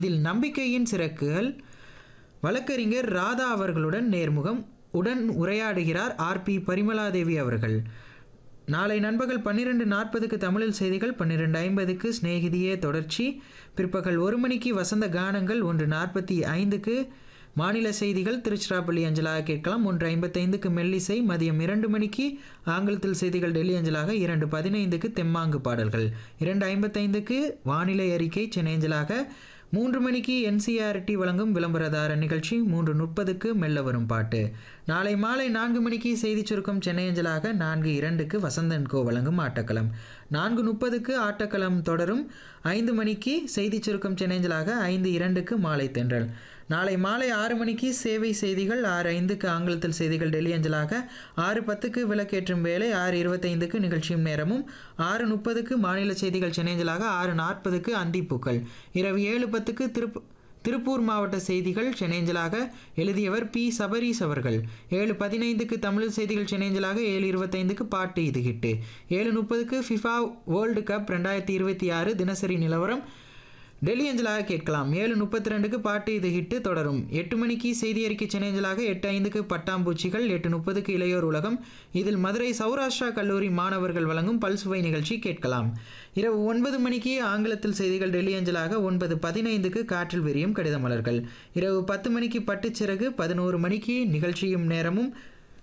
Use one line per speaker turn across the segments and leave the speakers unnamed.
இதில் நம்பிக்கையின் சிறக்குகள் வழக்கறிஞர் ராதா அவர்களுடன் நேர்முகம் உடன் உரையாடுகிறார் ஆர்பி பரிமலாதேவி அவர்கள் நாளை நண்பகல் பன்னிரெண்டு நாற்பதுக்கு தமிழில் செய்திகள் பன்னிரெண்டு ஐம்பதுக்கு சிநேகிதியே தொடர்ச்சி பிற்பகல் ஒரு மணிக்கு வசந்த கானங்கள் ஒன்று நாற்பத்தி ஐந்துக்கு மாநில செய்திகள் திருச்சிராப்பள்ளி அஞ்சலாக கேட்கலாம் ஒன்று ஐம்பத்தைந்துக்கு மெல்லிசை மதியம் இரண்டு மணிக்கு ஆங்கிலத்தில் செய்திகள் டெல்லி அஞ்சலாக இரண்டு பதினைந்துக்கு தெம்மாங்கு பாடல்கள் இரண்டு ஐம்பத்தைந்துக்கு வானிலை அறிக்கை சென்னை அஞ்சலாக மூன்று மணிக்கு என்சிஆர்டி வழங்கும் விளம்பரதார நிகழ்ச்சி மூன்று முப்பதுக்கு மெல்ல வரும் பாட்டு நாளை மாலை நான்கு மணிக்கு செய்திச் சுருக்கம் சென்னை அஞ்சலாக நான்கு இரண்டுக்கு வசந்தன் கோ வழங்கும் ஆட்டக்களம் நான்கு முப்பதுக்கு ஆட்டக்களம் தொடரும் ஐந்து மணிக்கு செய்திச் சுருக்கம் சென்னை அஞ்சலாக ஐந்து இரண்டுக்கு மாலை தென்றல் நாளை மாலை ஆறு மணிக்கு சேவை செய்திகள் ஆறு ஐந்துக்கு ஆங்கிலத்தில் செய்திகள் டெல்லி அஞ்சலாக ஆறு பத்துக்கு விளக்கேற்றும் வேலை ஆறு இருபத்தைந்துக்கு நிகழ்ச்சியும் நேரமும் ஆறு முப்பதுக்கு மாநில செய்திகள் சென்னை அஞ்சலாக ஆறு நாற்பதுக்கு அந்திப்பூக்கள் இரவு ஏழு பத்துக்கு திருப்பு திருப்பூர் மாவட்ட செய்திகள் சென்னைஞ்சலாக எழுதியவர் பி சபரீஸ் அவர்கள் ஏழு பதினைந்துக்கு தமிழ் செய்திகள் சென்னைஞ்சலாக ஏழு இருபத்தைந்துக்கு பாட்டு இது ஹிட்டு ஏழு முப்பதுக்கு ஃபிஃபா வேர்ல்டு கப் ரெண்டாயிரத்தி இருபத்தி ஆறு தினசரி நிலவரம் டெல்லி அஞ்சலாக கேட்கலாம் ஏழு முப்பத்தி ரெண்டுக்கு பாட்டு இது ஹிட்டு தொடரும் எட்டு மணிக்கு செய்தி அறிக்கை சென்னைஞ்சலாக எட்டு ஐந்துக்கு பட்டாம்பூச்சிகள் எட்டு முப்பதுக்கு இளையோர் உலகம் இதில் மதுரை சௌராஷ்டிரா கல்லூரி மாணவர்கள் வழங்கும் பல்சுவை நிகழ்ச்சி கேட்கலாம் இரவு ஒன்பது மணிக்கு ஆங்கிலத்தில் செய்திகள் டெல்லி அஞ்சலாக ஒன்பது பதினைந்துக்கு காற்றில் விரியும் கடித மலர்கள் இரவு பத்து மணிக்கு பட்டுச்சிறகு பதினோரு மணிக்கு நிகழ்ச்சியும் நேரமும்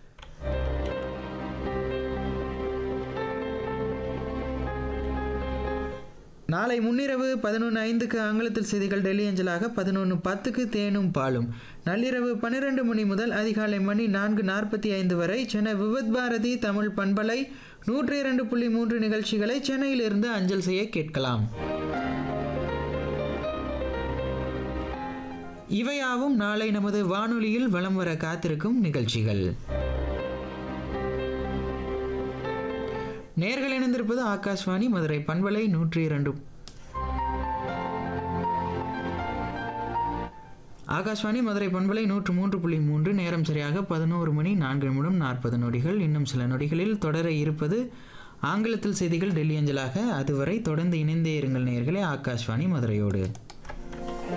நாளை முன்னிரவு பதினொன்று ஐந்துக்கு ஆங்கிலத்தில் செய்திகள் டெல்லி அஞ்சலாக பதினொன்று பத்துக்கு தேனும் பாலும் நள்ளிரவு பன்னிரெண்டு மணி முதல் அதிகாலை மணி நான்கு நாற்பத்தி ஐந்து வரை சென்னை விவத் பாரதி தமிழ் பண்பலை நூற்றி இரண்டு புள்ளி மூன்று நிகழ்ச்சிகளை சென்னையிலிருந்து அஞ்சல் செய்ய கேட்கலாம் இவையாவும் நாளை நமது வானொலியில் வலம் வர காத்திருக்கும் நிகழ்ச்சிகள் நேர்கள் இணைந்திருப்பது ஆகாஷ்வாணி மதுரை பண்பலை நூற்றி இரண்டு ஆகாஷ்வாணி மதுரை பண்பலை நூற்று மூன்று புள்ளி மூன்று நேரம் சரியாக பதினோரு மணி நான்கு நிமிடம் நாற்பது நொடிகள் இன்னும் சில நொடிகளில் தொடர இருப்பது ஆங்கிலத்தில் செய்திகள் டெல்லி அஞ்சலாக அதுவரை தொடர்ந்து இணைந்தே இருங்கள் நேர்களே ஆகாஷ்வாணி மதுரையோடு